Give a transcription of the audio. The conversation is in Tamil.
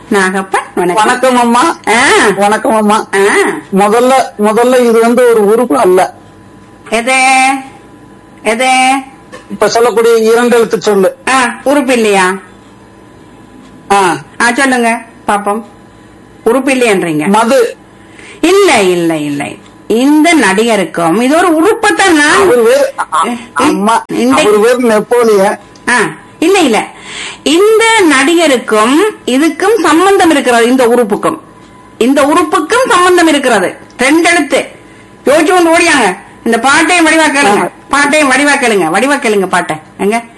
நாகப்பன் வணக்கம் வணக்கம் அம்மா ஆ, வணக்கம் அம்மா ஆ. முதல்ல முதல்ல இது வந்து ஒரு உறுப்பு அல்ல எது எது இப்ப சொல்லக்கூடிய இரண்டு எழுத்து சொல்லு ஆ, உறுப்பு இல்லையா ஆ, ஆ சொல்லுங்க பாப்போம் உறுப்பு இல்லையன்றீங்க மது இல்ல இல்ல இல்ல இந்த நடிகருக்கும் இது ஒரு உறுப்பத்தான் நான் அவர் பேர் அ- அம்மா இந்த- அவர் பேர் நெப்போலியன் ஆ, இல்ல இல்ல இந்த நடிகருக்கும் இதுக்கும் சம்பந்தம் இருக்கிறது இந்த உறுப்புக்கும் இந்த உறுப்புக்கும் சம்பந்தம் இருக்கிறது ரெண்டு எழுத்து யோசிச்சு கொண்டு ஓடியாங்க இந்த பாட்டையும் வடிவா கேளுங்க பாட்டையும் வடிவா கேளுங்க வடிவா கேளுங்க பாட்டை எங்க